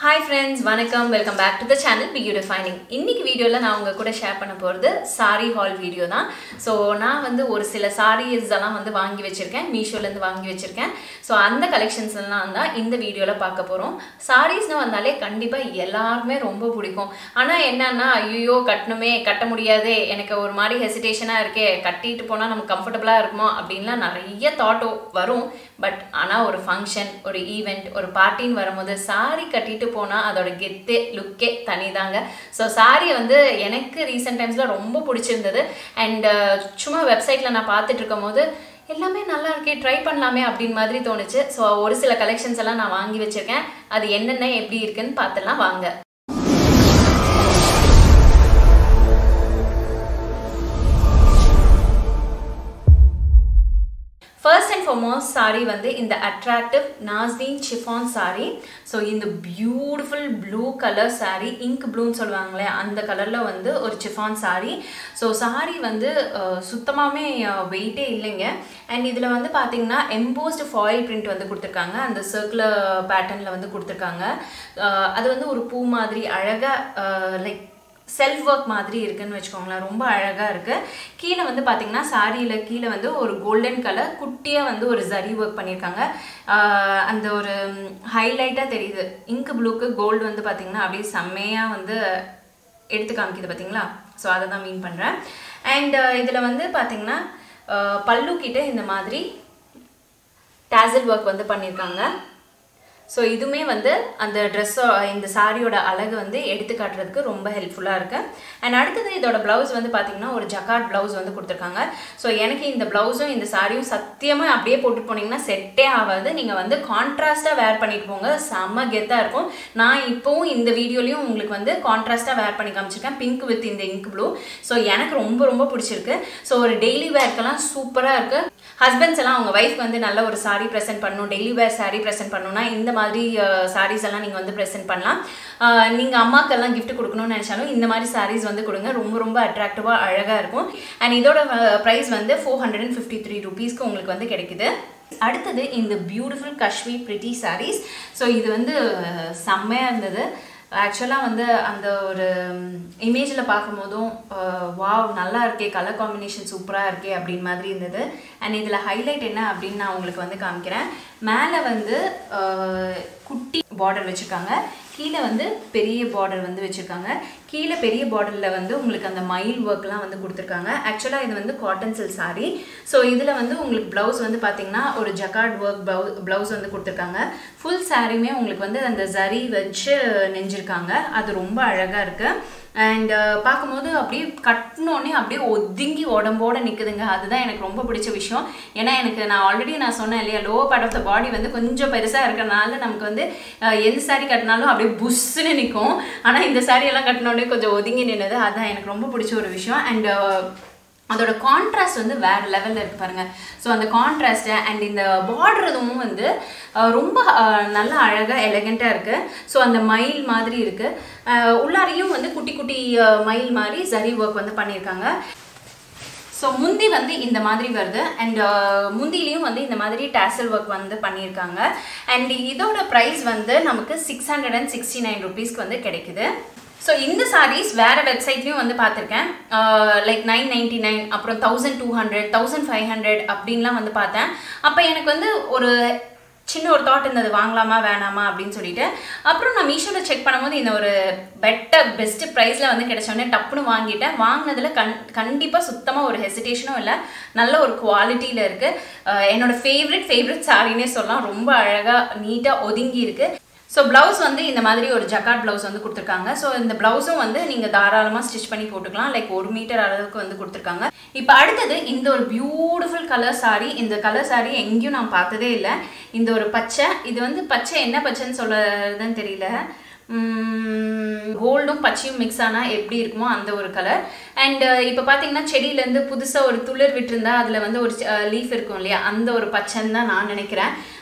hi friends வணக்கம் welcome back to the channel பியூ டிஃபைனிங் இன்னைக்கு வீடியோவில் நான் உங்கள் கூட ஷேர் பண்ண போகிறது சாரி ஹால் வீடியோ தான் ஸோ நான் வந்து ஒரு சில சாரீஸ் எல்லாம் வந்து வாங்கி வச்சுருக்கேன் மீஷோலேருந்து வாங்கி வச்சுருக்கேன் ஸோ அந்த கலெக்ஷன்ஸ் எல்லாம் தான் இந்த வீடியோவில் பார்க்க போகிறோம் சாரீஸ்னு வந்தாலே கண்டிப்பாக எல்லாருக்குமே ரொம்ப பிடிக்கும் ஆனால் என்னன்னா ஐயோ கட்டணுமே கட்ட முடியாதே எனக்கு ஒரு மாதிரி ஹெசிடேஷனாக இருக்கே கட்டிட்டு போனால் நமக்கு கம்ஃபர்டபுளாக இருக்குமோ அப்படின்லாம் நிறைய தாட்டோ வரும் பட் ஆனால் ஒரு ஃபங்க்ஷன் ஒரு ஈவெண்ட் ஒரு பார்ட்டின்னு வரும்போது சாரி கட்டிட்டு போனால் அதோட கெத்தே லுக்கே தனிதாங்க ஸோ சாரியை வந்து எனக்கு ரீசெண்ட் டைம்ஸில் ரொம்ப பிடிச்சிருந்தது அண்ட் சும்மா வெப்சைட்டில் நான் பார்த்துட்டு இருக்கும் போது எல்லாமே நல்லா இருக்கே ட்ரை பண்ணலாமே அப்படின்னு மாதிரி தோணுச்சு ஸோ ஒரு சில கலெக்ஷன்ஸ் எல்லாம் நான் வாங்கி வச்சிருக்கேன் அது என்னென்ன எப்படி இருக்குன்னு பார்த்துலாம் வாங்க ஃபர்ஸ்ட் அண்ட் ஃபார்மோஸ்ட் சாரி வந்து இந்த அட்ராக்டிவ் நாஸ்தீன் சிஃபான் சாரி ஸோ இந்த beautiful blue colour saree ink ப்ளூன்னு சொல்லுவாங்களே அந்த கலரில் வந்து ஒரு சிஃபான் சாரி ஸோ சாரி வந்து சுத்தமாகவே வெயிட்டே இல்லைங்க அண்ட் இதில் வந்து பார்த்தீங்கன்னா எம்போஸ்டு ஃபாயில் பிரிண்ட் வந்து கொடுத்துருக்காங்க அந்த சர்க்குலர் பேட்டர்னில் வந்து கொடுத்துருக்காங்க அது வந்து ஒரு பூ மாதிரி அழகாக லைக் செல்ஃப் ஒர்க் மாதிரி இருக்குன்னு வச்சுக்கோங்களேன் ரொம்ப அழகாக இருக்குது கீழே வந்து பார்த்தீங்கன்னா சாரியில் கீழே வந்து ஒரு கோல்டன் கலர் குட்டியாக வந்து ஒரு ஜரி ஒர்க் பண்ணியிருக்காங்க அந்த ஒரு ஹைலைட்டாக தெரியுது இங்கு ப்ளூக்கு கோல்டு வந்து பார்த்தீங்கன்னா அப்படியே செம்மையாக வந்து எடுத்து காமிக்குது பார்த்தீங்களா ஸோ அதை தான் மீன் பண்ணுறேன் அண்ட் இதில் வந்து பார்த்தீங்கன்னா பல்லு கிட்ட இந்த மாதிரி டேசல் ஒர்க் வந்து பண்ணியிருக்காங்க ஸோ இதுவுமே வந்து அந்த ட்ரெஸ்ஸோ இந்த சாரியோட அழகு வந்து எடுத்து காட்டுறதுக்கு ரொம்ப ஹெல்ப்ஃபுல்லாக இருக்குது அண்ட் அடுத்தது இதோட ப்ளவுஸ் வந்து பார்த்தீங்கன்னா ஒரு ஜக்காட் ப்ளவுஸ் வந்து கொடுத்துருக்காங்க ஸோ எனக்கு இந்த ப்ளவுஸும் இந்த சாரியும் சத்தியமாக அப்படியே போட்டு போனீங்கன்னா செட்டே ஆகாது நீங்கள் வந்து கான்ட்ராஸ்ட்டாக வேர் பண்ணிட்டு போங்க செம்ம கெத்தாக இருக்கும் நான் இப்போவும் இந்த வீடியோலையும் உங்களுக்கு வந்து கான்ட்ராஸ்ட்டாக வேர் பண்ணி காமிச்சிருக்கேன் பிங்க் வித் இந்த இங்க் ப்ளூ ஸோ எனக்கு ரொம்ப ரொம்ப பிடிச்சிருக்கு ஸோ ஒரு டெய்லி வேர்க்கெல்லாம் சூப்பராக இருக்குது ஹஸ்பண்ட்ஸ் எல்லாம் அவங்க ஒய்ஃப் வந்து நல்ல ஒரு சாரி ப்ரெசென்ட் பண்ணணும் டெய்லி வேர் சாரி ப்ரெசென்ட் பண்ணணும்னா இந்த மாதிரி சாரீஸ் எல்லாம் நீங்கள் வந்து ப்ரெசென்ட் பண்ணலாம் நீங்கள் அம்மாக்கெல்லாம் கிஃப்ட் கொடுக்கணும்னு நினச்சாலும் இந்த மாதிரி சாரீஸ் வந்து கொடுங்க ரொம்ப ரொம்ப அட்ராக்டிவாக அழகாக இருக்கும் அண்ட் இதோட ப்ரைஸ் வந்து four hundred and fifty three ருபீஸ்க்கு உங்களுக்கு வந்து கிடைக்குது அடுத்தது இந்த beautiful Kashmir pretty sarees so இது வந்து செம்மையாக இருந்தது ஆக்சுவலாக வந்து அந்த ஒரு இமேஜில் பார்க்கும்போதும் வாவ் நல்லா இருக்கே கலர் காம்பினேஷன் சூப்பராக இருக்கே அப்படின்னு மாதிரி இருந்தது அண்ட் இதில் ஹைலைட் என்ன அப்படின்னு நான் உங்களுக்கு வந்து காமிக்கிறேன் மேலே வந்து குட்டி பார்டர் வச்சுருக்காங்க கீழே வந்து பெரிய பார்டர் வந்து வச்சுருக்காங்க கீழே பெரிய பார்டரில் வந்து உங்களுக்கு அந்த மயில் ஒர்க்லாம் வந்து கொடுத்துருக்காங்க ஆக்சுவலாக இது வந்து காட்டன் சில்க் சாரீ ஸோ இதில் வந்து உங்களுக்கு ப்ளவுஸ் வந்து பார்த்தீங்கன்னா ஒரு ஜக்கார்ட் ஒர்க் ப்ளவு ப்ளவுஸ் வந்து கொடுத்துருக்காங்க ஃபுல் சாரியுமே உங்களுக்கு வந்து அந்த ஜரி வச்சு நெஞ்சிருக்காங்க அது ரொம்ப அழகாக இருக்குது அண்ட் பார்க்கும்போது அப்படியே கட்டினோடனே அப்படியே ஒதுங்கி உடம்போட நிற்குதுங்க அதுதான் எனக்கு ரொம்ப பிடிச்ச விஷயம் ஏன்னா எனக்கு நான் ஆல்ரெடி நான் சொன்னேன் இல்லையா low part of the body வந்து கொஞ்சம் பெருசாக இருக்கிறனால நமக்கு வந்து எந்த சாரீ கட்டினாலும் அப்படியே புஷ்ஷுன்னு நிற்கும் ஆனால் இந்த சாரியெல்லாம் கட்டினோடனே கொஞ்சம் ஒதுங்கி நின்னது அதுதான் எனக்கு ரொம்ப பிடிச்ச ஒரு விஷயம் அண்ட் அதோட கான்ட்ராஸ்ட் வந்து வேற லெவலில் இருக்கு பாருங்க ஸோ அந்த கான்ட்ராஸ்ட்டு அண்ட் இந்த பார்டர் இதுவும் வந்து ரொம்ப நல்ல அழகாக எலகண்ட்டாக இருக்குது ஸோ அந்த மயில் மாதிரி இருக்குது உள்ளாரையும் வந்து குட்டி குட்டி மயில் மாதிரி ஜரி ஒர்க் வந்து பண்ணியிருக்காங்க ஸோ முந்தி வந்து இந்த மாதிரி வருது அண்ட் முந்திலையும் வந்து இந்த மாதிரி டேசல் ஒர்க் வந்து பண்ணியிருக்காங்க அண்ட் இதோட ப்ரைஸ் வந்து நமக்கு six hundred and sixty nine ருபீஸ்க்கு வந்து கிடைக்குது ஸோ இந்த சாரீஸ் வேறு வெப்சைட்லேயும் வந்து பார்த்துருக்கேன் லைக் நைன் நைன்டி நைன் அப்புறம் thousand two hundred thousand five hundred அப்படின்லாம் வந்து பார்த்தேன் அப்போ எனக்கு வந்து ஒரு சின்ன ஒரு தாட் இருந்தது வாங்கலாமா வேணாமா அப்படின்னு சொல்லிட்டு அப்புறம் நான் மீஷோவில் செக் பண்ணும்போது இந்த ஒரு பெட்டர் பெஸ்ட் ப்ரைஸில் வந்து கிடைச்சோடனே டப்புன்னு வாங்கிட்டேன் வாங்கினதில் கண் கண்டிப்பாக சுத்தமாக ஒரு ஹெசிடேஷனும் இல்லை நல்ல ஒரு குவாலிட்டியில் இருக்குது என்னோட ஃபேவரட் ஃபேவரட் சாரின்னே சொல்லலாம் ரொம்ப அழகாக நீட்டாக ஒதுங்கி இருக்குது ஸோ ப்ளவுஸ் வந்து இந்த மாதிரி ஒரு ஜக்காட் ப்ளவுஸ் வந்து கொடுத்துருக்காங்க ஸோ இந்த ப்ளவுஸும் வந்து நீங்கள் தாராளமாக ஸ்டிச் பண்ணி போட்டுக்கலாம் லைக் ஒரு மீட்டர் அளவுக்கு வந்து கொடுத்துருக்காங்க இப்போ அடுத்தது இந்த ஒரு பியூட்டிஃபுல் கலர் சாரி இந்த கலர் சாரி எங்கேயும் நான் பார்த்ததே இல்லை இந்த ஒரு பச்சை இது வந்து பச்சை என்ன பச்சைன்னு சொல்கிறதுன்னு தெரியல கோல்டும் பச்சையும் மிக்ஸ் ஆனால் எப்படி இருக்குமோ அந்த ஒரு கலர் அண்ட் இப்போ பார்த்தீங்கன்னா செடியிலேருந்து புதுசாக ஒரு துளிர் விட்டுருந்தா அதில் வந்து ஒரு லீஃப் இருக்கும் இல்லையா அந்த ஒரு பச்சைன்னு தான் நான் நினைக்கிறேன்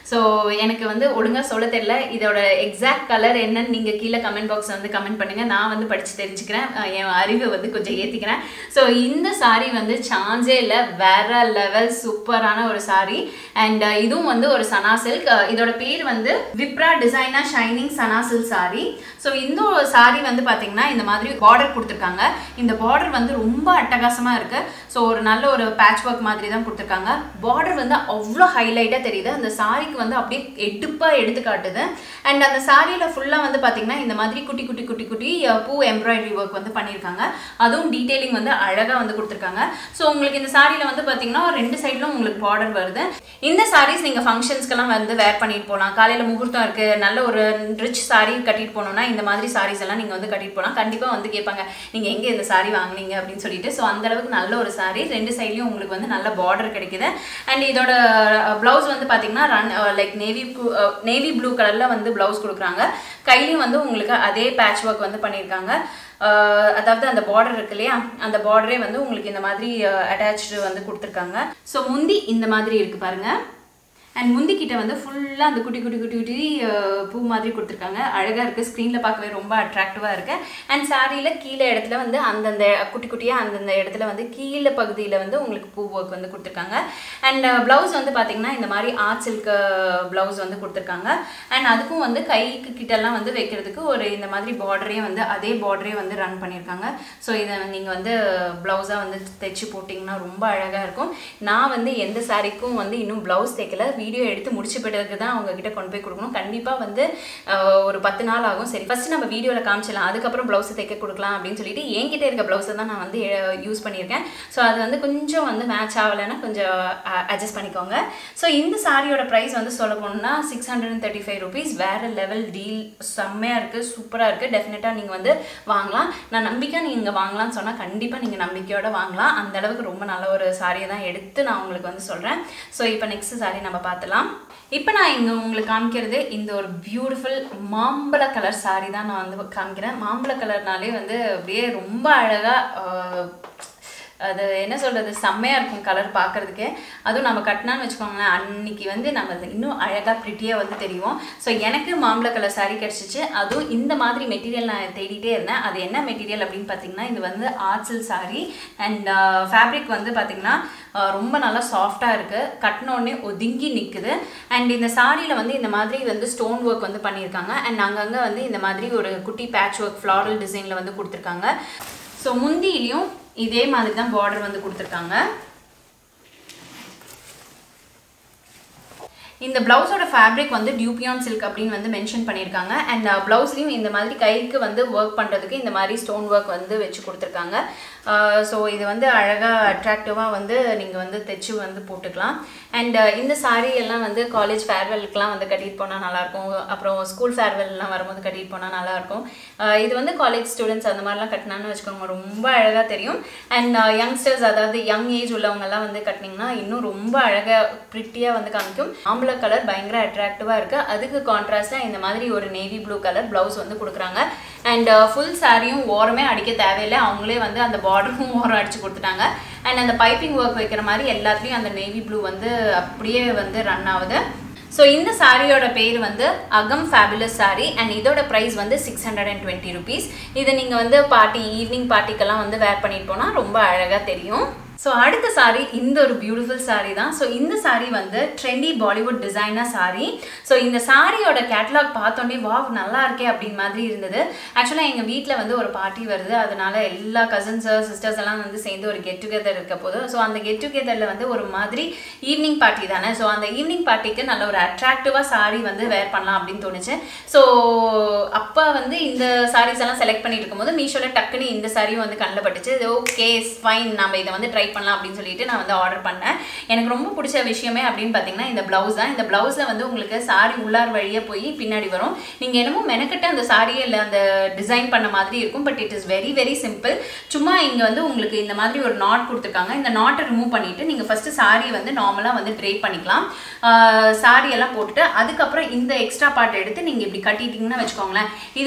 ஸோ எனக்கு வந்து ஒழுங்காக சொல்ல தெரியல இதோட எக்ஸாக்ட் கலர் என்னன்னு நீங்கள் கீழே கமெண்ட் பாக்ஸ் வந்து கமெண்ட் பண்ணுங்கள் நான் வந்து படித்து தெரிஞ்சுக்கிறேன் அஹ் என் அறிவை வந்து கொஞ்சம் ஏற்றிக்கிறேன் ஸோ இந்த saree வந்து சான்ஸே இல்லை வேற லெவல் சூப்பரான ஒரு saree அண்ட் இதுவும் வந்து ஒரு சனா சில்க் இதோட பேர் வந்து விப்ரா டிசைனா ஷைனிங் சனா சில்க் saree ஸோ இந்த saree வந்து பார்த்தீங்கன்னா இந்த மாதிரி பார்டர் கொடுத்துருக்காங்க இந்த பார்டர் வந்து ரொம்ப அட்டகாசமாக இருக்கு ஸோ ஒரு நல்ல ஒரு பேட்ச் ஒர்க் மாதிரி தான் கொடுத்துருக்காங்க பார்டர் வந்து அவ்வளோ ஹைலைட்டாக தெரியுது அந்த சாரிக்கு வந்து அப்படியே எடுப்பாக எடுத்து காட்டுது அண்ட் அந்த சாரியில் ஃபுல்லாக வந்து பார்த்தீங்கன்னா இந்த மாதிரி குட்டி குட்டி குட்டி குட்டி அஹ், பூ எம்ப்ராய்டரி ஒர்க் வந்து பண்ணியிருக்காங்க அதுவும் டீட்டெயிலிங் வந்து அழகாக வந்து கொடுத்துருக்காங்க ஸோ உங்களுக்கு இந்த சாரியில் வந்து பார்த்தீங்கன்னா ரெண்டு சைட்லும் உங்களுக்கு பார்டர் வருது இந்த சாரீஸ் நீங்கள் ஃபங்க்ஷன்ஸ்க்கெல்லாம் வந்து வேர் பண்ணிட்டு போகலாம் காலையில் முகூர்த்தம் இருக்குது நல்ல ஒரு ரிச் saree கட்டிட்டு போகணுன்னா இந்த மாதிரி sarees எல்லாம் நீங்கள் வந்து கட்டிட்டு போகலாம் கண்டிப்பாக வந்து கேட்பாங்க நீங்கள் எங்கே இந்த saree வாங்குனீங்க அப்படின்னு சொல்லிட்டு ஸோ அந்த அளவுக்கு நல்ல ஒரு saree ரெண்டு சைட்லையும் உங்களுக்கு வந்து நல்ல பார்டர் கிடைக்குது அண்ட் இதோட ப்ளவுஸ் வந்து பார்த்தீங்கன்னா ரன் லைக் நேவி நேவி ப்ளூ கலரில் வந்து ப்ளவுஸ் கொடுக்குறாங்க கையிலையும் வந்து உங்களுக்கு அதே பேட்ச் ஒர்க் வந்து பண்ணியிருக்காங்க அஹ் அதாவது அந்த பார்டர் இருக்கு இல்லையா அந்த பார்டரே வந்து உங்களுக்கு இந்த மாதிரி அட்டாச்சு வந்து கொடுத்துருக்காங்க ஸோ முந்தி இந்த மாதிரி இருக்கு பாருங்க அண்ட் முந்திக்கிட்ட வந்து ஃபுல்லாக அந்த குட்டி குட்டி குட்டி குட்டி அஹ், பூ மாதிரி கொடுத்துருக்காங்க அழகாக இருக்குது ஸ்க்ரீனில் பார்க்கவே ரொம்ப அட்ராக்டிவாக இருக்குது அண்ட் சாரியில் கீழே இடத்துல வந்து அந்தந்த குட்டி குட்டியாக அந்தந்த இடத்துல வந்து கீழே பகுதியில் வந்து உங்களுக்கு பூ ஒர்க் வந்து கொடுத்துருக்காங்க அண்ட் ப்ளவுஸ் வந்து பார்த்தீங்கன்னா இந்த மாதிரி ஆர்ட் சில்க் ப்ளவுஸ் வந்து கொடுத்துருக்காங்க அண்ட் அதுக்கும் வந்து கைக்கு கிட்டலாம் வந்து வைக்கிறதுக்கு ஒரு இந்த மாதிரி பார்டரே வந்து அதே பார்டரே வந்து ரன் பண்ணியிருக்காங்க ஸோ இதை நீங்கள் வந்து ப்ளவுஸாக வந்து தைச்சு போட்டிங்கன்னா ரொம்ப அழகாக இருக்கும் நான் வந்து எந்த சாரிக்கும் வந்து இன்னும் ப்ளவுஸ் தைக்கல வீடியோ எடுத்து முடிச்ச பிறகு தான் அவங்க கிட்ட கொண்டு போய் கொடுக்கணும் கண்டிப்பாக வந்து அஹ், ஒரு பத்து நாள் ஆகும் சரி ஃபர்ஸ்ட் நம்ம வீடியோவில் காமிச்சிடலாம் அதுக்கப்புறம் ப்ளவுஸ் தைக்க கொடுக்கலாம் அப்படின்னு சொல்லிட்டு என்கிட்ட இருக்க ப்ளவுஸை தான் நான் வந்து யூஸ் பண்ணியிருக்கேன் ஸோ அது வந்து கொஞ்சம் வந்து மேட்ச் ஆகலைன்னா கொஞ்சம் அட்ஜஸ்ட் பண்ணிக்கோங்க ஸோ இந்த சாரியோட ப்ரைஸ் வந்து சொல்ல போனோம்னா six hundred and thirty five rupees வேறு லெவல் டீல் செம்மையாக இருக்குது சூப்பராக இருக்குது டெஃபினட்டாக நீங்கள் வந்து வாங்கலாம் நான் நம்பிக்கை நீங்கள் வாங்கலாம்னு சொன்னால் கண்டிப்பாக நீங்கள் நம்பிக்கையோட வாங்கலாம் அந்த அளவுக்கு ரொம்ப நல்ல ஒரு சாரியை தான் எடுத்து நான் உங்களுக்கு வந்து சொல்கிறேன் ஸோ இப்போ நெக்ஸ்ட் சாரி நம்ம பார்த்துலாம் இப்போ நான் இங்கே உங்களுக்கு காமிக்கிறது இந்த ஒரு பியூட்டிஃபுல் மாம்பழ கலர் சாரி தான் நான் வந்து காமிக்கிறேன் மாம்பழ கலர்னாலே வந்து அப்படியே ரொம்ப அழகாக அது என்ன சொல்கிறது செம்மையாக இருக்கும் கலர் பார்க்குறதுக்கு அதுவும் நம்ம கட்டினான்னு வச்சுக்கோங்களேன் அன்னைக்கு வந்து நம்ம அது இன்னும் அழகாக ப்ரிட்டியாக வந்து தெரியும் ஸோ எனக்கு மாம்பழ கலர் saree கிடச்சிச்சு அதுவும் இந்த மாதிரி மெட்டீரியல் நான் தேடிட்டே இருந்தேன் அது என்ன மெட்டீரியல் அப்படின்னு பார்த்தீங்கன்னா இது வந்து ஆர்ட்ஸில் saree அண்ட் ஃபேப்ரிக் வந்து பார்த்தீங்கன்னா அஹ், ரொம்ப நல்லா சாஃப்டாக இருக்குது கட்டினோடனே ஒதுங்கி நிற்குது அண்ட் இந்த சாரியில் வந்து இந்த மாதிரி வந்து ஸ்டோன் ஒர்க் வந்து பண்ணியிருக்காங்க அண்ட் அங்கங்கே வந்து இந்த மாதிரி ஒரு குட்டி பேட்ச் ஒர்க் ஃப்ளாரல் டிசைனில் வந்து கொடுத்துருக்காங்க ஸோ முந்தியிலையும் இதே மாதிரி தான் பார்டர் வந்து கொடுத்துருக்காங்க இந்த பிளவுஸோட ஃபேப்ரிக் வந்து டியூபியான் சில்க் அப்படின்னு வந்து மென்ஷன் பண்ணியிருக்காங்க அண்ட் ப்ளவுஸ்லையும் இந்த மாதிரி கைக்கு வந்து ஒர்க் பண்ணுறதுக்கு இந்த மாதிரி ஸ்டோன் ஒர்க் வந்து வச்சு கொடுத்துருக்காங்க ஸோ இது வந்து அழகாக அட்ராக்டிவாக வந்து நீங்கள் வந்து தைச்சு வந்து போட்டுக்கலாம் அண்ட் இந்த saree எல்லாம் வந்து காலேஜ் ஃபேர்வெலுக்குலாம் வந்து கட்டிட்டு போனால் நல்லாயிருக்கும் அப்புறம் ஸ்கூல் ஃபேர்வெல்லாம் வரும்போது கட்டிட்டு போனால் நல்லாயிருக்கும் அஹ் இது வந்து காலேஜ் ஸ்டூடெண்ட்ஸ் அந்த மாதிரிலாம் கட்டினான்னு வச்சுக்கோங்க ரொம்ப அழகாக தெரியும் அண்ட் யங்ஸ்டர்ஸ் அதாவது யங் ஏஜ் உள்ளவங்கெல்லாம் வந்து கட்டினீங்கன்னா இன்னும் ரொம்ப அழகாக ப்ரிட்டியாக வந்து காமிக்கும் ஆம்பளை கலர் பயங்கர அட்ராக்டிவாக இருக்குது அதுக்கு கான்ட்ராஸ்டாக இந்த மாதிரி ஒரு நேவி ப்ளூ கலர் ப்ளவுஸ் வந்து கொடுக்குறாங்க அண்ட் ஃபுல் சாரியும் ஓரமே அடிக்க தேவையில்லை அவங்களே வந்து அந்த பார்டரும் ஓரம் அடிச்சு கொடுத்துட்டாங்க அண்ட் அந்த பைப்பிங் ஒர்க் வைக்கிற மாதிரி எல்லாத்துலேயும் அந்த நேவி ப்ளூ வந்து அப்படியே வந்து ரன் ஆகுது ஸோ இந்த சாரியோட பேர் வந்து அகம் ஃபேபுலஸ் saree அண்ட் இதோட ப்ரைஸ் வந்து six hundred and twenty rupees இதை நீங்கள் வந்து பார்ட்டி ஈவினிங் பார்ட்டிக்கெல்லாம் வந்து வேர் பண்ணிட்டு போனால் ரொம்ப அழகாக தெரியும் ஸோ அடுத்த saree இந்த ஒரு பியூட்டிஃபுல் saree தான் ஸோ இந்த saree வந்து trendy Bollywood designer saree so இந்த சாரியோட கேட்டலாக் பார்த்தோன்னே வா நல்லா இருக்கே அப்படின்னு மாதிரி இருந்தது ஆக்சுவலாக எங்கள் வீட்டில் வந்து ஒரு பார்ட்டி வருது அதனால எல்லா கசின்ஸ் சிஸ்டர்ஸ் எல்லாம் வந்து சேர்ந்து ஒரு கெட் டுகெதர் இருக்க போது ஸோ அந்த கெட் டுகெதரில் வந்து ஒரு மாதிரி ஈவினிங் பார்ட்டி தானே ஸோ அந்த ஈவினிங் பார்ட்டிக்கு நல்ல ஒரு அட்ராக்டிவாக saree வந்து வேர் பண்ணலாம் அப்படின்னு தோணுச்சு ஸோ அப்போ வந்து இந்த sarees எல்லாம் செலக்ட் பண்ணிட்டு இருக்கும்போது மீஷோவில் டக்குன்னு இந்த சாரியும் வந்து கண்ணில் பட்டுச்சு ஓகே ஃபைன் நம்ம இதை வந்து ட்ரை பண்ணலாம் அப்படின்னு சொல்லிட்டு நான் வந்து ஆர்டர் பண்ணேன் எனக்கு ரொம்ப பிடிச்ச விஷயமே அப்படின்னு பார்த்தீங்கன்னா இந்த ப்ளவுஸ் தான் இந்த ப்ளவுஸில் வந்து உங்களுக்கு சாரி உள்ளார் வழியாக போய் பின்னாடி வரும் நீங்கள் என்னமோ மெனக்கட்டு அந்த சாரியை இல்லை அந்த டிசைன் பண்ண மாதிரி இருக்கும் but it is very very simple சும்மா இங்கே வந்து உங்களுக்கு இந்த மாதிரி ஒரு நாட் கொடுத்துருக்காங்க இந்த நாட்டை ரிமூவ் பண்ணிட்டு நீங்கள் ஃபஸ்ட்டு சாரியை வந்து நார்மலாக வந்து ட்ரே பண்ணிக்கலாம் சாரி எல்லாம் போட்டுட்டு அதுக்கப்புறம் இந்த எக்ஸ்ட்ரா பார்ட் எடுத்து நீங்கள் இப்படி கட்டிட்டீங்கன்னா வச்சுக்கோங்களேன் இது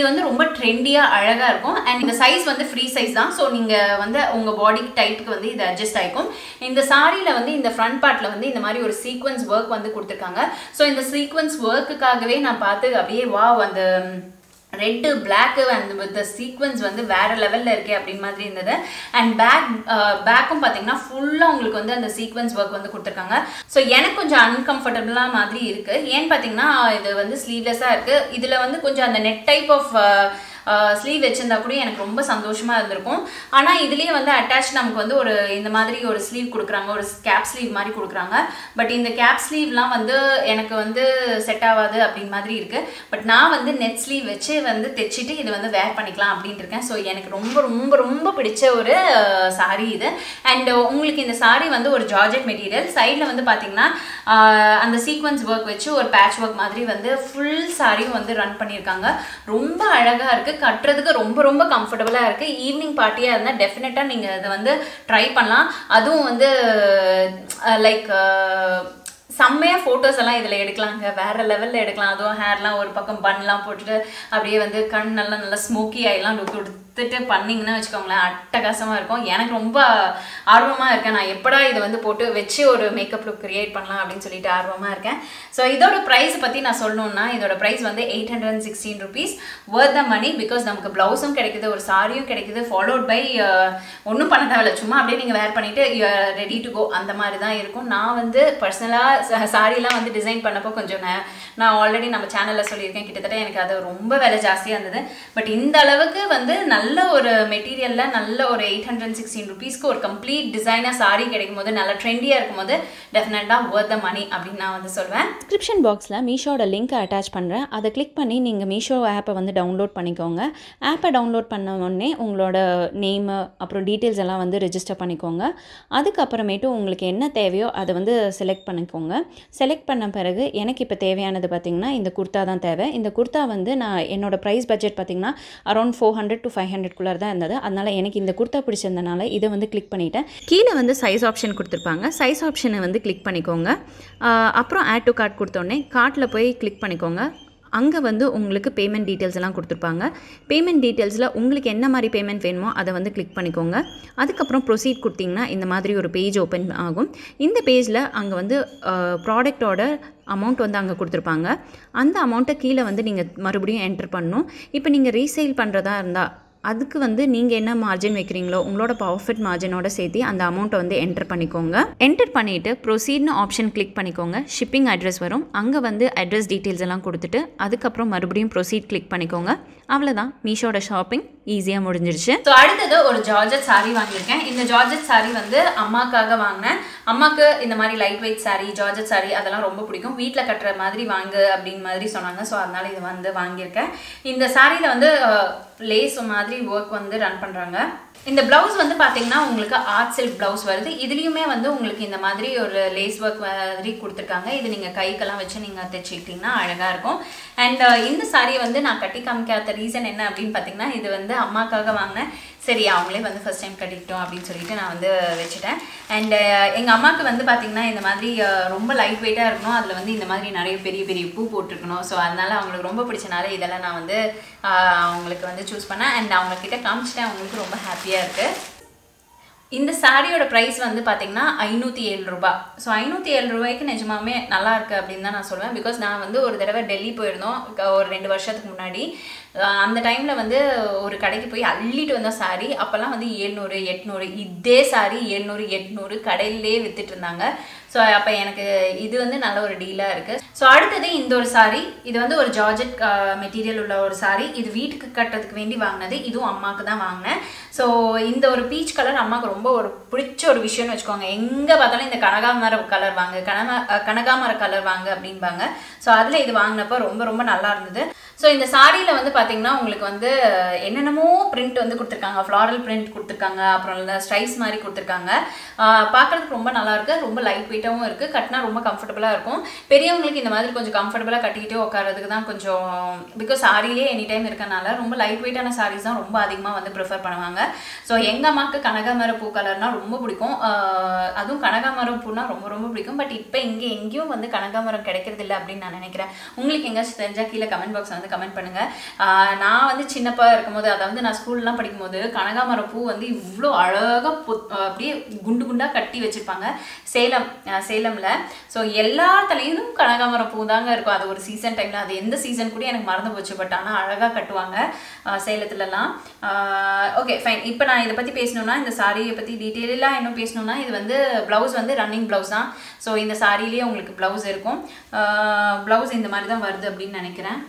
வந்து ரொம்ப ட்ரெண்டியாக அழகாக இருக்கும் அண்ட் இந்த சைஸ் வந்து ஃப்ரீ சைஸ் தான் ஸோ நீங்கள் வந்து உங்கள் பாடி டைப்புக்கு வந்து இது அட்ஜஸ்ட் ஆகிக்கும் இந்த சாரியில் வந்து இந்த ஃப்ரண்ட் பார்ட்டில் வந்து இந்த மாதிரி ஒரு சீக்வன்ஸ் ஒர்க் வந்து கொடுத்துருக்காங்க ஸோ இந்த சீக்வன்ஸ் ஒர்க்குக்காகவே நான் பார்த்து அப்படியே வா அந்த red black and with sequence வந்து வேற லெவலில் இருக்கே அப்படின்னு மாதிரி இருந்தது அண்ட் பேக் பேக்கும் பார்த்தீங்கன்னா ஃபுல்லாக உங்களுக்கு வந்து அந்த சீக்வன்ஸ் ஒர்க் வந்து கொடுத்துருக்காங்க ஸோ எனக்கு கொஞ்சம் அன்கம்ஃபர்டபுளாக மாதிரி இருக்குது ஏன்னு பார்த்தீங்கன்னா இது வந்து ஸ்லீவ்லெஸ்ஸாக இருக்குது இதில் வந்து கொஞ்சம் அந்த நெட் டைப் ஆஃப் ஸ்லீவ் வச்சிருந்தா கூட எனக்கு ரொம்ப சந்தோஷமா இருந்திருக்கும் ஆனால் இதுலேயே வந்து அட்டாச் நமக்கு வந்து ஒரு இந்த மாதிரி ஒரு ஸ்லீவ் கொடுக்குறாங்க ஒரு கேப் ஸ்லீவ் மாதிரி கொடுக்குறாங்க பட் இந்த கேப் ஸ்லீவ்லாம் வந்து எனக்கு வந்து செட் ஆகாது அப்படின்னு மாதிரி இருக்கு பட் நான் வந்து நெட் ஸ்லீவ் வச்சு வந்து தைச்சிட்டு இது வந்து வேர் பண்ணிக்கலாம் அப்படின்ட்டு இருக்கேன் ஸோ எனக்கு ரொம்ப ரொம்ப ரொம்ப பிடிச்ச ஒரு சாரி இது அண்ட் உங்களுக்கு இந்த சாரி வந்து ஒரு ஜார்ஜெட் மெட்டீரியல் சைடில் வந்து பார்த்தீங்கன்னா அந்த சீக்வன்ஸ் ஒர்க் வச்சு ஒரு பேட்ச் ஒர்க் மாதிரி வந்து ஃபுல் சாரியும் வந்து ரன் பண்ணியிருக்காங்க ரொம்ப அழகாக இருக்குது கட்டுறதுக்கு ரொம்ப ரொம்ப கம்ஃபர்டபுளாக இருக்குது ஈவினிங் பார்ட்டியாக இருந்தால் டெஃபினட்டாக நீங்கள் இதை வந்து ட்ரை பண்ணலாம் அதுவும் வந்து லைக் செம்மையாக ஃபோட்டோஸ் எல்லாம் இதில் எடுக்கலாங்க வேற லெவலில் எடுக்கலாம் அதுவும் ஹேர்லாம் ஒரு பக்கம் பன்லாம் போட்டுட்டு அப்படியே வந்து கண் நல்லா நல்லா ஸ்மோக்கி ஆகிலாம் லுக் கொடுத்துட்டு பண்ணிங்கன்னா வச்சுக்கோங்களேன் அட்டகாசமாக இருக்கும் எனக்கு ரொம்ப ஆர்வமாக இருக்கேன் நான் எப்படா இதை வந்து போட்டு வச்சு ஒரு மேக்கப் லுக் கிரியேட் பண்ணலாம் அப்படின்னு சொல்லிட்டு ஆர்வமாக இருக்கேன் ஸோ இதோட ப்ரைஸ் பற்றி நான் சொல்லணும்னா இதோட ப்ரைஸ் வந்து eight hundred and sixteen rupees worth the money because நமக்கு ப்ளவுஸும் கிடைக்குது ஒரு சாரியும் கிடைக்குது ஃபாலோட் பை ஒன்றும் பண்ண தேவையில்ல சும்மா அப்படியே நீங்கள் வேர் பண்ணிவிட்டு ரெடி டு கோ அந்த மாதிரி தான் இருக்கும் நான் வந்து பர்சனலாக சாரிலாம் வந்து டிசைன் பண்ணப்போ கொஞ்சம் நான் நான் ஆல்ரெடி நம்ம சேனலில் சொல்லியிருக்கேன் கிட்டத்தட்ட எனக்கு அது ரொம்ப விலை ஜாஸ்தியாக இருந்தது பட் இந்த அளவுக்கு வந்து நல்ல ஒரு மெட்டீரியலில் நல்ல ஒரு எயிட் ஹண்ட்ரட் சிக்ஸ்டீன் ருபீஸ்க்கு ஒரு கம்ப்ளீட் டிசைனாக சாரி கிடைக்கும் போது நல்ல ட்ரெண்டியாக இருக்கும் போது டெஃபினட்டாக ஒர்த் த மணி அப்படின்னு நான் வந்து சொல்வேன் டிஸ்கிரிப்ஷன் பாக்ஸில் மீஷோட லிங்க்கை அட்டாச் பண்ணுறேன் அதை கிளிக் பண்ணி நீங்கள் மீஷோ ஆப்பை வந்து டவுன்லோட் பண்ணிக்கோங்க ஆப்பை டவுன்லோட் பண்ண உடனே உங்களோட நேமு அப்புறம் டீட்டெயில்ஸ் எல்லாம் வந்து ரெஜிஸ்டர் பண்ணிக்கோங்க அதுக்கப்புறமேட்டு உங்களுக்கு என்ன தேவையோ அதை வந்து செலக்ட் பண்ணிக்கோங்க செலக்ட் பண்ண பிறகு எனக்கு இப்போ தேவையானது பார்த்திங்கன்னா இந்த குர்த்தா தான் தேவை இந்த குர்த்தா வந்து நான் என்னோடய ப்ரைஸ் பட்ஜெட் பார்த்திங்கன்னா around four hundred to five ஹண்ட்ரட்குள்ளே தான் இருந்தது அதனால் எனக்கு இந்த குர்த்தா பிடிச்சிருந்தனால இதை வந்து கிளிக் பண்ணிட்டேன் கீழே வந்து சைஸ் ஆப்ஷன் கொடுத்துருப்பாங்க சைஸ் ஆப்ஷனை வந்து கிளிக் பண்ணிக்கோங்க ஆஹ் அப்புறம் ஆட் டு கார்ட் கொடுத்தோடனே கார்ட்டில் போய் கிளிக் பண்ணிக்கோங்க அங்கே வந்து உங்களுக்கு பேமெண்ட் டீட்டெயில்ஸ் எல்லாம் கொடுத்துருப்பாங்க பேமெண்ட் டீட்டெயில்ஸில் உங்களுக்கு என்ன மாதிரி பேமெண்ட் வேணுமோ அதை வந்து கிளிக் பண்ணிக்கோங்க அதுக்கப்புறம் ப்ரொசீட் கொடுத்தீங்கன்னா இந்த மாதிரி ஒரு பேஜ் ஓப்பன் ஆகும் இந்த பேஜில் அங்கே வந்து ப்ராடக்டோட அமௌண்ட் வந்து அங்கே கொடுத்துருப்பாங்க அந்த அமௌண்ட்டை கீழே வந்து நீங்கள் மறுபடியும் என்டர் பண்ணணும் இப்போ நீங்கள் ரீசேல் பண்ணுறதா இருந்தால் அதுக்கு வந்து நீங்கள் என்ன மார்ஜின் வைக்கிறீங்களோ உங்களோட ப்ராஃபிட் மார்ஜினோட சேர்த்து அந்த அமௌண்ட்டை வந்து என்டர் பண்ணிக்கோங்க என்டர் பண்ணிவிட்டு ப்ரொசீட்னு ஆப்ஷன் கிளிக் பண்ணிக்கோங்க ஷிப்பிங் அட்ரஸ் வரும் அங்கே வந்து அட்ரஸ் டீட்டெயில்ஸ் எல்லாம் கொடுத்துட்டு அதுக்கப்புறம் மறுபடியும் ப்ரொசீட் கிளிக் பண்ணிக்கோங்க அவ்வளோதான் மீஷோட ஷாப்பிங் ஈஸியாக முடிஞ்சிருச்சு ஸோ அடுத்தது ஒரு ஜார்ஜட் saree வாங்கியிருக்கேன் இந்த ஜார்ஜட் saree வந்து அம்மாக்காக வாங்கினேன் அம்மாக்கு இந்த மாதிரி light weight saree georgette saree அதெல்லாம் ரொம்ப பிடிக்கும் வீட்டில் கட்டுற மாதிரி வாங்கு அப்படின்னு மாதிரி சொன்னாங்க ஸோ அதனால இது வந்து வாங்கியிருக்கேன் இந்த சாரியில் வந்து லேஸ் மாதிரி ஒர்க் வந்து ரன் பண்ணுறாங்க இந்த பிளவுஸ் வந்து பார்த்தீங்கன்னா உங்களுக்கு ஆர்ட் சில்க் பிளவுஸ் வருது இதுலேயுமே வந்து உங்களுக்கு இந்த மாதிரி ஒரு லேஸ் ஒர்க் மாதிரி கொடுத்துருக்காங்க இது நீங்கள் கைக்கெல்லாம் வச்சு நீங்கள் தைச்சிக்கிட்டிங்கன்னா அழகாக இருக்கும் அண்ட் இந்த சாரியை வந்து நான் கட்டி காமிக்காத ரீசன் என்ன அப்படின்னு பார்த்தீங்கன்னா இது வந்து அம்மாக்காக வாங்கினேன் சரி அவங்களே வந்து ஃபர்ஸ்ட் டைம் கட்டிக்கிட்டோம் அப்படின்னு சொல்லிட்டு நான் வந்து வச்சுட்டேன் அண்ட் எங்கள் அம்மாவுக்கு வந்து பார்த்தீங்கன்னா இந்த மாதிரி அஹ், ரொம்ப லைட் வெயிட்டாக இருக்கணும் அதில் வந்து இந்த மாதிரி நிறைய பெரிய பெரிய பூ போட்டிருக்கணும் ஸோ அதனால அவங்களுக்கு ரொம்ப பிடிச்சனால இதெல்லாம் நான் வந்து அஹ், அவங்களுக்கு வந்து சூஸ் பண்ணேன் அண்ட் அவங்க கிட்ட காமிச்சிட்டேன் அவங்களுக்கு ரொம்ப ஹாப்பியாக இருக்குது இந்த சாரியோட ப்ரைஸ் வந்து பார்த்தீங்கன்னா ஐநூற்றி ஏழு ரூபாய் ஸோ ஐநூற்றி ஏழு ரூபாய்க்கு நிஜமாமே நல்லா இருக்கு அப்படின்னு தான் நான் சொல்லுவேன் பிகாஸ் நான் வந்து ஒரு தடவை டெல்லி போயிருந்தோம் க- ஒரு ரெண்டு வருஷத்துக்கு முன்னாடி அஹ் அந்த டைமில் வந்து ஒரு கடைக்கு போய் அள்ளிட்டு வந்த சாரி அப்போல்லாம் வந்து ஏழ்நூறு எட்நூறு இதே சாரி ஏழ்நூறு எட்நூறு கடையிலே வித்துட்டு இருந்தாங்க ஸோ அப்போ எனக்கு இது வந்து நல்ல ஒரு டீலாக இருக்குது ஸோ அடுத்தது இந்த ஒரு சாரி இது வந்து ஒரு ஜார்ஜெட் மெட்டீரியல் உள்ள ஒரு சாரி இது வீட்டுக்கு கட்டுறதுக்கு வேண்டி வாங்கினது இதுவும் அம்மாவுக்கு தான் வாங்கினேன் ஸோ இந்த ஒரு பீச் கலர் அம்மாவுக்கு ரொம்ப ஒரு பிடிச்ச ஒரு விஷயம்னு வச்சுக்கோங்க எங்கே பார்த்தாலும் இந்த கனகாமர கலர் வாங்க கனகா அஹ் கனகாமர கலர் வாங்க அப்படின்பாங்க ஸோ அதில் இது வாங்கினப்போ ரொம்ப ரொம்ப நல்லா இருந்தது ஸோ இந்த சாரியில் வந்து பார்த்தீங்கன்னா உங்களுக்கு வந்து என்னென்னமோ பிரிண்ட் வந்து கொடுத்துருக்காங்க ஃப்ளாரல் பிரிண்ட் கொடுத்துருக்காங்க அப்புறம் இல்லை ஸ்ட்ரைஸ் மாதிரி கொடுத்துருக்காங்க பார்க்குறதுக்கு ரொம்ப நல்லா இருக்கு ரொம்ப லைட் வெயிட்டாகவும் இருக்குது கட்டினா ரொம்ப கம்ஃபர்டபுளாக இருக்கும் பெரியவங்களுக்கு இந்த மாதிரி கொஞ்சம் கம்ஃபர்டபுளாக கட்டிக்கிட்டே உட்காரதுக்கு தான் கொஞ்சம் பிகாஸ் சாரிலே எனி டைம் இருக்கனால ரொம்ப லைட் வெயிட்டான சாரீஸ் தான் ரொம்ப அதிகமாக வந்து ப்ரிஃபர் பண்ணுவாங்க ஸோ எங்கள் அம்மாவுக்கு கனகாமர பூ கலர்னால் ரொம்ப பிடிக்கும் ஆஹ் அதுவும் கனகாமரம் பூனா ரொம்ப ரொம்ப பிடிக்கும் பட் இப்போ இங்கே எங்கேயும் வந்து கனகாமரம் கிடைக்கிறது இல்லை அப்படின்னு நான் நினைக்கிறேன் உங்களுக்கு எங்கேயாச்சும் தெரிஞ்சால் கீழே கமெண்ட் பாக்ஸ் வந்து வந்து கமெண்ட் பண்ணுங்க ஆஹ் நான் வந்து சின்னப்பா இருக்கும்போது அதாவது நான் ஸ்கூல்லாம் படிக்கும்போது கனகாமரம் பூ வந்து இவ்வளோ அழகாக அப்படியே குண்டு குண்டாக கட்டி வச்சிருப்பாங்க சேலம் ஆஹ் சேலம்ல ஸோ எல்லா தலையிலும் கனகாமரம் பூ தாங்க இருக்கும் அது ஒரு சீசன் டைம்ல அது எந்த சீசன் கூட எனக்கு மறந்து போச்சு பட் ஆனால் அழகாக கட்டுவாங்க ஆஹ் சேலத்துலலாம் ஓகே ஃபைன் இப்போ நான் இதை பற்றி பேசணும்னா இந்த சாரியை பற்றி டீட்டெயிலாக இன்னும் பேசணும்னா இது வந்து ப்ளவுஸ் வந்து ரன்னிங் ப்ளவுஸ் தான் ஸோ இந்த சாரிலேயே உங்களுக்கு ப்ளவுஸ் இருக்கும் ப்ளவுஸ் இந்த மாதிரி தான் வருது அப்படின்னு நினைக்கிறேன்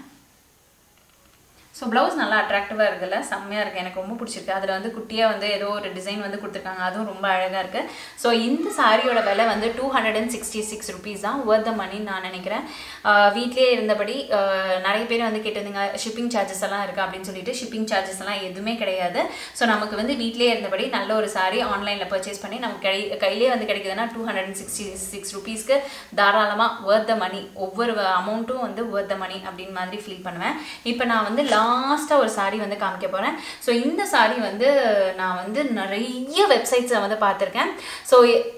ஸோ ப்ளவுஸ் நல்லா அட்ராக்டிவாக இருக்குல்ல செம்மையாக இருக்குது எனக்கு ரொம்ப பிடிச்சிருக்கு அதில் வந்து குட்டியாக வந்து ஏதோ ஒரு டிசைன் வந்து கொடுத்துருக்காங்க அதுவும் ரொம்ப அழகாக இருக்குது ஸோ இந்த சாரியோட விலை வந்து two hundred and sixty six rupees தான் ஒர்த் த மணின்னு நான் நினைக்கிறேன் ஆஹ் வீட்லயே இருந்தபடி ஆஹ் நிறைய பேர் வந்து கேட்டிருந்தீங்க ஷிப்பிங் சார்ஜஸ் எல்லாம் இருக்கா அப்படின்னு சொல்லிட்டு ஷிப்பிங் சார்ஜஸ் எல்லாம் எதுவுமே கிடையாது ஸோ நமக்கு வந்து வீட்லயே இருந்தபடி நல்ல ஒரு சாரி ஆன்லைனில் பர்ச்சேஸ் பண்ணி நமக்கு கை கையிலே வந்து கிடைக்குதுன்னா two hundred and sixty six ருபீஸ்க்கு தாராளமாக ஒர்த் த மணி ஒவ்வொரு அமௌண்ட்டும் வந்து ஒர்த் த மணி அப்படின்னு மாதிரி ஃபீல் பண்ணுவேன் இப்போ நான் வந்து லாஸ்ட்டாக ஒரு சாரி வந்து காமிக்க போகிறேன் ஸோ இந்த சாரி வந்து நான் வந்து நிறைய வெப்சைட்ஸை வந்து பார்த்துருக்கேன் ஸோ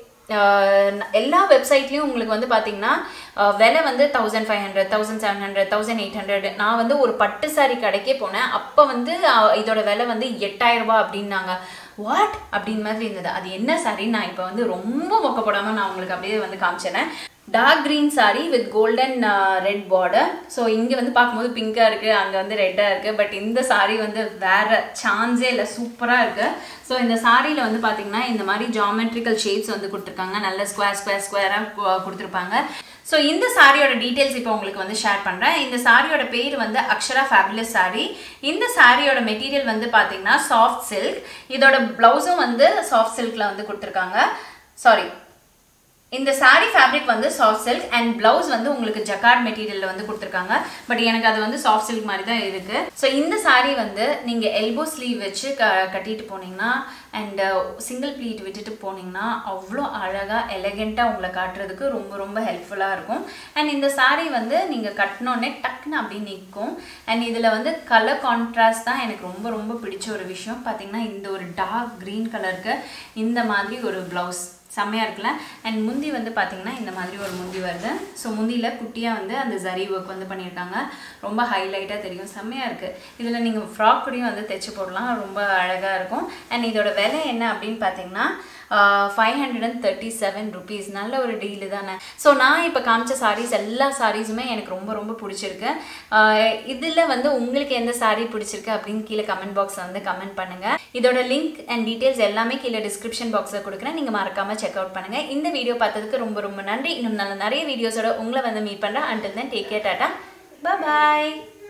எல்லா வெப்சைட்லேயும் உங்களுக்கு வந்து பார்த்தீங்கன்னா அஹ், விலை வந்து thousand five hundred thousand seven hundred thousand eight hundred நான் வந்து ஒரு பட்டு சாரி கடைக்கே போனேன் அப்போ வந்து அஹ், இதோட விலை வந்து எட்டாயிரம் ரூபாய் அப்படின்னாங்க வாட் அப்படின்னு மாதிரி இருந்தது அது என்ன சாரி நான் இப்போ வந்து ரொம்ப மொக்கப்படாமல் நான் உங்களுக்கு அப்படியே வந்து காமிச்சிடுறேன் dark green saree with golden red border so இங்கே வந்து பார்க்கும்போது பிங்காக இருக்குது அங்கே வந்து ரெட்டாக இருக்குது பட் இந்த சாரி வந்து வேற சான்ஸே இல்லை சூப்பராக இருக்குது ஸோ இந்த சாரியில் வந்து பார்த்தீங்கன்னா இந்த மாதிரி ஜாமெட்ரிக்கல் ஷேப்ஸ் வந்து கொடுத்துருக்காங்க நல்ல ஸ்கொயர் ஸ்கொயர் ஸ்கொயராக கொடுத்துருப்பாங்க ஸோ இந்த சாரியோட டீட்டெயில்ஸ் இப்போ உங்களுக்கு வந்து ஷேர் பண்ணுறேன் இந்த சாரியோட பேர் வந்து அக்ஷரா ஃபேபுலஸ் சாரி இந்த சாரியோட மெட்டீரியல் வந்து பார்த்தீங்கன்னா சாஃப்ட் சில்க் இதோட ப்ளவுஸும் வந்து சாஃப்ட் சில்கில் வந்து கொடுத்துருக்காங்க சாரி இந்த saree ஃபேப்ரிக் வந்து சாஃப்ட் சில்க் அண்ட் பிளவுஸ் வந்து உங்களுக்கு ஜக்கார்ட் மெட்டீரியல்ல வந்து கொடுத்துருக்காங்க பட் எனக்கு அது வந்து சாஃப்ட் சில்க் மாதிரி தான் இருக்கு ஸோ இந்த saree வந்து நீங்க எல்போ ஸ்லீவ் வச்சு க கட்டிட்டு போனீங்கன்னா அண்ட் சிங்கிள் ப்ளீட் விட்டுட்டு போனீங்கன்னா அவ்வளோ அழகாக எலகெண்ட்டாக உங்களை காட்டுறதுக்கு ரொம்ப ரொம்ப ஹெல்ப்ஃபுல்லாக இருக்கும் அண்ட் இந்த saree வந்து நீங்கள் கட்டினோடனே டக்குன்னு அப்படி நிற்கும் அண்ட் இதில் வந்து கலர் கான்ட்ராஸ்ட் தான் எனக்கு ரொம்ப ரொம்ப பிடிச்ச ஒரு விஷயம் பார்த்தீங்கன்னா இந்த ஒரு டார்க் க்ரீன் கலருக்கு இந்த மாதிரி ஒரு ப்ளவுஸ் செம்மையாக இருக்குல்ல அண்ட் முந்தி வந்து பார்த்தீங்கன்னா இந்த மாதிரி ஒரு முந்தி வருது ஸோ முந்தியில் குட்டியாக வந்து அந்த ஜரி ஒர்க் வந்து பண்ணியிருக்காங்க ரொம்ப ஹைலைட்டாக தெரியும் செம்மையாக இருக்குது இதில் நீங்கள் ஃப்ராக் கூடயும் வந்து தைச்சு போடலாம் ரொம்ப அழகாக இருக்கும் அண்ட் இதோட விலை என்ன அப்படின்னு பார்த்தீங்கன்னா five hundred and thirty seven rupees நல்ல ஒரு டீலு தானே ஸோ நான் இப்போ காமிச்ச சாரீஸ் எல்லா சாரீஸுமே எனக்கு ரொம்ப ரொம்ப பிடிச்சிருக்கு இதில் வந்து உங்களுக்கு எந்த சாரீ பிடிச்சிருக்கு அப்படின்னு கீழே கமெண்ட் பாக்ஸில் வந்து கமெண்ட் பண்ணுங்கள் இதோட லிங்க் அண்ட் டீட்டெயில்ஸ் எல்லாமே கீழே டிஸ்கிரிப்ஷன் பாக்ஸில் கொடுக்குறேன் நீங்கள் மறக்காமல் செக் அவுட் பண்ணுங்கள் இந்த வீடியோ பார்த்ததுக்கு ரொம்ப ரொம்ப நன்றி இன்னும் நல்ல நிறைய வீடியோஸோட உங்களை வந்து மீட் பண்ணுறேன் until then take care tata பாய்